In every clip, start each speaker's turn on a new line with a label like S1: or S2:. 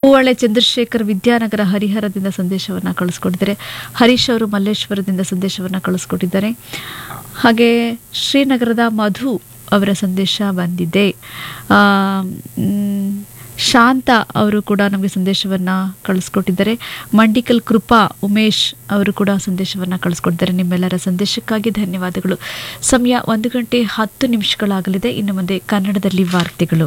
S1: ಹೂವಳೆ ಚಂದ್ರಶೇಖರ್ ವಿದ್ಯಾನಗರ ಹರಿಹರದಿಂದ ಸಂದೇಶವನ್ನು ಕಳಿಸ್ಕೊಟ್ಟಿದ್ದಾರೆ ಹರೀಶ್ ಅವರು ಮಲ್ಲೇಶ್ವರದಿಂದ ಸಂದೇಶವನ್ನು ಕಳಿಸ್ಕೊಟ್ಟಿದ್ದಾರೆ ಹಾಗೆ ಶ್ರೀನಗರದ ಮಧು ಅವರ ಸಂದೇಶ ಬಂದಿದೆ ಆ, ಮ್, ಶಾಂತ ಅವರು ಕೂಡ ನಮಗೆ ಸಂದೇಶವನ್ನು ಕಳಿಸ್ಕೊಟ್ಟಿದ್ದಾರೆ ಮಂಡಿಕಲ್ ಕೃಪಾ ಉಮೇಶ್ ಅವರು ಕೂಡ ಸಂದೇಶವನ್ನು ಕಳಿಸ್ಕೊಟ್ಟಿದ್ದಾರೆ ನಿಮ್ಮೆಲ್ಲರ ಸಂದೇಶಕ್ಕಾಗಿ ಧನ್ಯವಾದಗಳು ಸಮಯ ಒಂದು ಗಂಟೆ ಹತ್ತು ನಿಮಿಷಗಳಾಗಲಿದೆ ಇನ್ನು ಮುಂದೆ ಕನ್ನಡದಲ್ಲಿ ವಾರ್ತೆಗಳು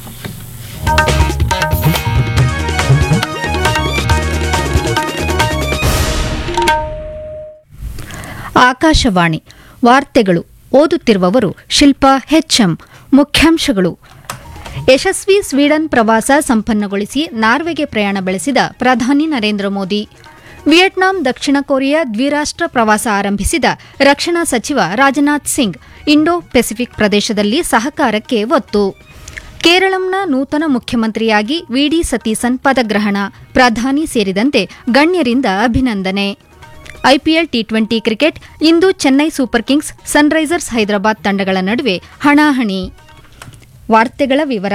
S2: ಆಕಾಶವಾಣಿ ವಾರ್ತೆಗಳು ಓದುತ್ತಿರುವವರು ಶಿಲ್ಪಾ ಹೆಚ್ಎಂ ಮುಖ್ಯಾಂಶಗಳು ಯಶಸ್ವಿ ಸ್ವೀಡನ್ ಪ್ರವಾಸ ಸಂಪನ್ನಗೊಳಿಸಿ ನಾರ್ವೆಗೆ ಪ್ರಯಾಣ ಬೆಳೆಸಿದ ಪ್ರಧಾನಿ ನರೇಂದ್ರ ಮೋದಿ ವಿಯೆಟ್ನಾಂ ದಕ್ಷಿಣ ಕೊರಿಯಾ ದ್ವಿರಾಷ್ಟ್ರ ಪ್ರವಾಸ ಆರಂಭಿಸಿದ ರಕ್ಷಣಾ ಸಚಿವ ರಾಜನಾಥ್ ಸಿಂಗ್ ಇಂಡೋ ಪೆಸಿಫಿಕ್ ಪ್ರದೇಶದಲ್ಲಿ ಸಹಕಾರಕ್ಕೆ ಒತ್ತು ಕೇರಳಂನ ನೂತನ ಮುಖ್ಯಮಂತ್ರಿಯಾಗಿ ವಿಡಿ ಸತೀಸನ್ ಪದಗ್ರಹಣ ಪ್ರಧಾನಿ ಸೇರಿದಂತೆ ಗಣ್ಯರಿಂದ ಅಭಿನಂದನೆ ಐಪಿಎಲ್ ಟಿ ಟ್ವೆಂಟಿ ಕ್ರಿಕೆಟ್ ಇಂದು Chennai Super Kings Sunrisers Hyderabad ತಂಡಗಳ ನಡುವೆ ಹಣಾಹಣಿ ವಾರ್ತೆಗಳ ವಿವರ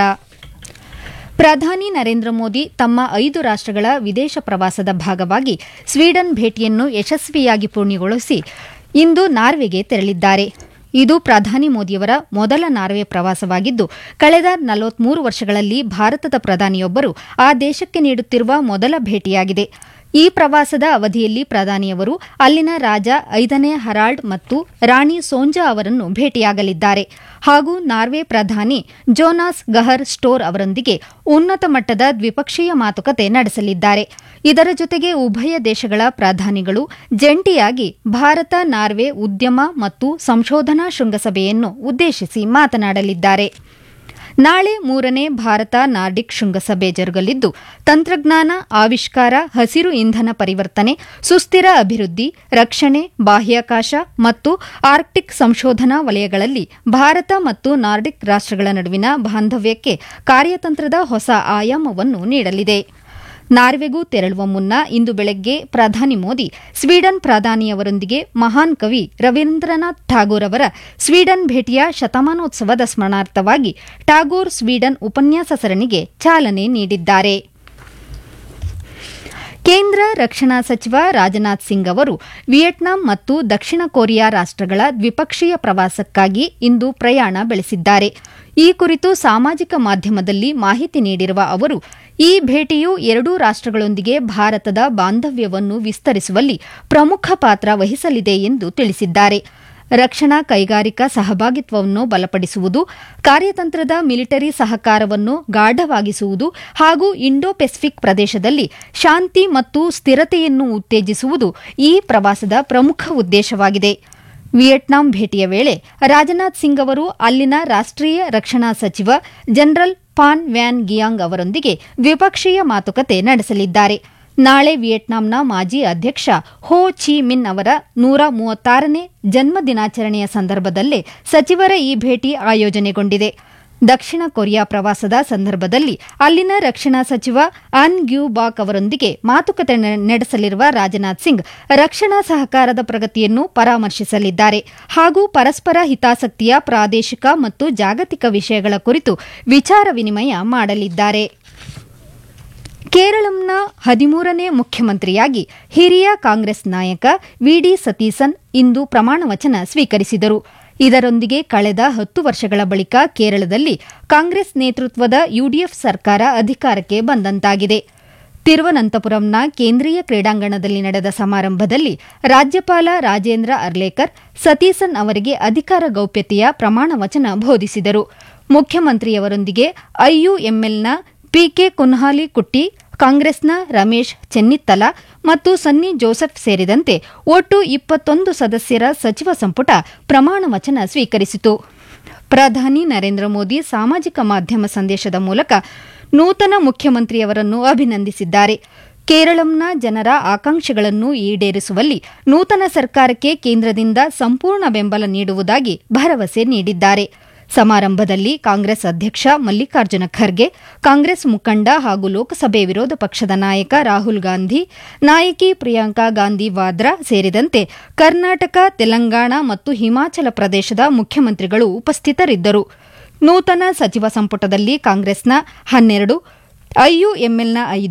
S2: ಪ್ರಧಾನಿ ನರೇಂದ್ರ ಮೋದಿ ತಮ್ಮ ಐದು ರಾಷ್ಟ್ರಗಳ ವಿದೇಶ ಪ್ರವಾಸದ ಭಾಗವಾಗಿ ಸ್ವೀಡನ್ ಭೇಟಿಯನ್ನು ಯಶಸ್ವಿಯಾಗಿ ಪೂರ್ಣಗೊಳಿಸಿ ಇಂದು ನಾರ್ವೆಗೆ ತೆರಳಿದ್ದಾರೆ ಇದು ಪ್ರಧಾನಿ ಮೋದಿಯವರ ಮೊದಲ ನಾರ್ವೆ ಪ್ರವಾಸವಾಗಿದ್ದು ಕಳೆದ ನಲವತ್ಮೂರು ವರ್ಷಗಳಲ್ಲಿ ಭಾರತದ ಪ್ರಧಾನಿಯೊಬ್ಬರು ಆ ದೇಶಕ್ಕೆ ನೀಡುತ್ತಿರುವ ಮೊದಲ ಭೇಟಿಯಾಗಿದೆ ಈ ಪ್ರವಾಸದ ಅವಧಿಯಲ್ಲಿ ಪ್ರಧಾನಿಯವರು ಅಲ್ಲಿನ ರಾಜ ಐದನೇ ಹರಾಲ್ಡ್ ಮತ್ತು ರಾಣಿ ಸೋಂಜಾ ಅವರನ್ನು ಭೇಟಿಯಾಗಲಿದ್ದಾರೆ ಹಾಗೂ ನಾರ್ವೆ ಪ್ರಧಾನಿ ಜೋನಾಸ್ ಗಹರ್ ಸ್ಟೋರ್ ಅವರೊಂದಿಗೆ ಉನ್ನತ ಮಟ್ಟದ ದ್ವಿಪಕ್ಷೀಯ ಮಾತುಕತೆ ನಡೆಸಲಿದ್ದಾರೆ ಇದರ ಜೊತೆಗೆ ಉಭಯ ದೇಶಗಳ ಪ್ರಧಾನಿಗಳು ಜಂಟಿಯಾಗಿ ಭಾರತ ನಾರ್ವೆ ಉದ್ಯಮ ಮತ್ತು ಸಂಶೋಧನಾ ಶೃಂಗಸಭೆಯನ್ನು ಉದ್ದೇಶಿಸಿ ಮಾತನಾಡಲಿದ್ದಾರೆ ನಾಳೆ ಮೂರನೇ ಭಾರತ ನಾರ್ಡಿಕ್ ಶೃಂಗಸಭೆ ಜರುಗಲಿದ್ದು ತಂತ್ರಜ್ಞಾನ ಆವಿಷ್ಕಾರ ಹಸಿರು ಇಂಧನ ಪರಿವರ್ತನೆ ಸುಸ್ಥಿರ ಅಭಿವೃದ್ಧಿ ರಕ್ಷಣೆ ಬಾಹ್ಯಾಕಾಶ ಮತ್ತು ಆರ್ಕ್ಟಿಕ್ ಸಂಶೋಧನಾ ವಲಯಗಳಲ್ಲಿ ಭಾರತ ಮತ್ತು ನಾರ್ಡಿಕ್ ರಾಷ್ಟ್ರಗಳ ನಡುವಿನ ಬಾಂಧವ್ಯಕ್ಕೆ ಕಾರ್ಯತಂತ್ರದ ಹೊಸ ಆಯಾಮವನ್ನು ನೀಡಲಿದೆ ನಾರ್ವೆಗೂ ತೆರಳುವ ಮುನ್ನ ಇಂದು ಬೆಳಗ್ಗೆ ಪ್ರಧಾನಿ ಮೋದಿ ಸ್ವೀಡನ್ ಪ್ರಧಾನಿಯವರೊಂದಿಗೆ ಮಹಾನ್ ಕವಿ ರವೀಂದ್ರನಾಥ್ ಠಾಗೋರ್ ಅವರ ಸ್ವೀಡನ್ ಭೇಟಿಯ ಶತಮಾನೋತ್ಸವದ ಸ್ಮರಣಾರ್ಥವಾಗಿ ಟಾಗೋರ್ ಸ್ವೀಡನ್ ಉಪನ್ಯಾಸ ಸರಣಿಗೆ ಚಾಲನೆ ನೀಡಿದ್ದಾರೆ ಕೇಂದ್ರ ರಕ್ಷಣಾ ಸಚಿವ ರಾಜನಾಥ್ ಸಿಂಗ್ ಅವರು ವಿಯೆಟ್ನಾಂ ಮತ್ತು ದಕ್ಷಿಣ ಕೊರಿಯಾ ರಾಷ್ಟ್ರಗಳ ದ್ವಿಪಕ್ಷೀಯ ಪ್ರವಾಸಕ್ಕಾಗಿ ಇಂದು ಪ್ರಯಾಣ ಬೆಳೆಸಿದ್ದಾರೆ ಈ ಕುರಿತು ಸಾಮಾಜಿಕ ಮಾಧ್ಯಮದಲ್ಲಿ ಮಾಹಿತಿ ನೀಡಿರುವ ಅವರು ಈ ಭೇಟಿಯು ಎರಡೂ ರಾಷ್ಟ್ರಗಳೊಂದಿಗೆ ಭಾರತದ ಬಾಂಧವ್ಯವನ್ನು ವಿಸ್ತರಿಸುವಲ್ಲಿ ಪ್ರಮುಖ ಪಾತ್ರ ವಹಿಸಲಿದೆ ಎಂದು ತಿಳಿಸಿದ್ದಾರೆ ರಕ್ಷಣಾ ಕೈಗಾರಿಕಾ ಸಹಭಾಗಿತ್ವವನ್ನು ಬಲಪಡಿಸುವುದು ಕಾರ್ಯತಂತ್ರದ ಮಿಲಿಟರಿ ಸಹಕಾರವನ್ನು ಗಾಢವಾಗಿಸುವುದು ಹಾಗೂ ಇಂಡೋ ಪೆಸಿಫಿಕ್ ಪ್ರದೇಶದಲ್ಲಿ ಶಾಂತಿ ಮತ್ತು ಸ್ಥಿರತೆಯನ್ನು ಉತ್ತೇಜಿಸುವುದು ಈ ಪ್ರವಾಸದ ಪ್ರಮುಖ ಉದ್ದೇಶವಾಗಿದೆ ವಿಯೆಟ್ನಾಂ ಭೇಟಿಯ ವೇಳೆ ರಾಜನಾಥ್ ಸಿಂಗ್ ಅವರು ಅಲ್ಲಿನ ರಾಷ್ಟ್ರೀಯ ರಕ್ಷಣಾ ಸಚಿವ ಜನರಲ್ ಪಾನ್ ವ್ಯಾನ್ ಗಿಯಾಂಗ್ ಅವರೊಂದಿಗೆ ದ್ವಿಪಕ್ಷೀಯ ಮಾತುಕತೆ ನಡೆಸಲಿದ್ದಾರೆ ನಾಳೆ ವಿಯೆಟ್ನಾಂನ ಮಾಜಿ ಅಧ್ಯಕ್ಷ ಹೋ ಚಿ ಮಿನ್ ಅವರ ನೂರ ಮೂವತ್ತಾರನೇ ಜನ್ಮ ದಿನಾಚರಣೆಯ ಸಂದರ್ಭದಲ್ಲೇ ಸಚಿವರ ಈ ಭೇಟಿ ಆಯೋಜನೆಗೊಂಡಿದೆ ದಕ್ಷಿಣ ಕೊರಿಯಾ ಪ್ರವಾಸದ ಸಂದರ್ಭದಲ್ಲಿ ಅಲ್ಲಿನ ರಕ್ಷಣಾ ಸಚಿವ ಅನ್ ಗ್ಯೂ ಬಾಕ್ ಅವರೊಂದಿಗೆ ಮಾತುಕತೆ ನೆ- ನಡೆಸಲಿರುವ ರಾಜನಾಥ್ ಸಿಂಗ್ ರಕ್ಷಣಾ ಸಹಕಾರದ ಪ್ರಗತಿಯನ್ನು ಪರಾಮರ್ಶಿಸಲಿದ್ದಾರೆ ಹಾಗೂ ಪರಸ್ಪರ ಹಿತಾಸಕ್ತಿಯ ಪ್ರಾದೇಶಿಕ ಮತ್ತು ಜಾಗತಿಕ ವಿಷಯಗಳ ಕುರಿತು ವಿಚಾರ ವಿನಿಮಯ ಮಾಡಲಿದ್ದಾರೆ ಕೇರಳಂನ ಹದಿಮೂರನೇ ಮುಖ್ಯಮಂತ್ರಿಯಾಗಿ ಹಿರಿಯ ಕಾಂಗ್ರೆಸ್ ನಾಯಕ ವಿಡಿ ಸತೀಸನ್ ಇಂದು ಪ್ರಮಾಣವಚನ ಸ್ವೀಕರಿಸಿದರು ಇದರೊಂದಿಗೆ ಕಳೆದ ಹತ್ತು ವರ್ಷಗಳ ಬಳಿಕ ಕೇರಳದಲ್ಲಿ ಕಾಂಗ್ರೆಸ್ ನೇತೃತ್ವದ ಯುಡಿಎಫ್ ಸರ್ಕಾರ ಅಧಿಕಾರಕ್ಕೆ ಬಂದಂತಾಗಿದೆ ತಿರುವನಂತಪುರಂನ ಕೇಂದ್ರೀಯ ಕ್ರೀಡಾಂಗಣದಲ್ಲಿ ನಡೆದ ಸಮಾರಂಭದಲ್ಲಿ ರಾಜ್ಯಪಾಲ ರಾಜೇಂದ್ರ ಅರ್ಲೇಕರ್ ಸತೀಸನ್ ಅವರಿಗೆ ಅಧಿಕಾರ ಗೌಪ್ಯತೆಯ ಪ್ರಮಾಣವಚನ ಬೋಧಿಸಿದರು ಮುಖ್ಯಮಂತ್ರಿಯವರೊಂದಿಗೆ ಐಯುಎಂಎಲ್ನ ಪಿಕೆ ಕುನ್ಹಾಲಿ ಕುಟ್ಟಿ ಕಾಂಗ್ರೆಸ್ನ ರಮೇಶ್ ಚೆನ್ನಿತ್ತಲ ಮತ್ತು ಸನ್ನಿ ಜೋಸೆಫ್ ಸೇರಿದಂತೆ ಒಟ್ಟು ಇಪ್ಪತ್ತೊಂದು ಸದಸ್ಯರ ಸಚಿವ ಸಂಪುಟ ಪ್ರಮಾಣ ವಚನ ಸ್ವೀಕರಿಸಿತು ಪ್ರಧಾನಿ ನರೇಂದ್ರ ಮೋದಿ ಸಾಮಾಜಿಕ ಮಾಧ್ಯಮ ಸಂದೇಶದ ಮೂಲಕ ನೂತನ ಮುಖ್ಯಮಂತ್ರಿಯವರನ್ನು ಅಭಿನಂದಿಸಿದ್ದಾರೆ ಕೇರಳಂನ ಜನರ ಆಕಾಂಕ್ಷೆಗಳನ್ನು ಈಡೇರಿಸುವಲ್ಲಿ ನೂತನ ಸರ್ಕಾರಕ್ಕೆ ಕೇಂದ್ರದಿಂದ ಸಂಪೂರ್ಣ ಬೆಂಬಲ ನೀಡುವುದಾಗಿ ಭರವಸೆ ನೀಡಿದ್ದಾರೆ ಸಮಾರಂಭದಲ್ಲಿ ಕಾಂಗ್ರೆಸ್ ಅಧ್ಯಕ್ಷ ಮಲ್ಲಿಕಾರ್ಜುನ ಖರ್ಗೆ ಕಾಂಗ್ರೆಸ್ ಮುಖಂಡ ಹಾಗೂ ಲೋಕಸಭೆ ವಿರೋಧ ಪಕ್ಷದ ನಾಯಕ ರಾಹುಲ್ ಗಾಂಧಿ ನಾಯಕಿ ಪ್ರಿಯಾಂಕಾ ಗಾಂಧಿ ವಾದ್ರಾ ಸೇರಿದಂತೆ ಕರ್ನಾಟಕ ತೆಲಂಗಾಣ ಮತ್ತು ಹಿಮಾಚಲ ಪ್ರದೇಶದ ಮುಖ್ಯಮಂತ್ರಿಗಳು ಉಪಸ್ಥಿತರಿದ್ದರು ನೂತನ ಸಚಿವ ಸಂಪುಟದಲ್ಲಿ ಕಾಂಗ್ರೆಸ್ನ ಹನ್ನೆರಡು ಐಯುಎಂಎಲ್ನ ಐದು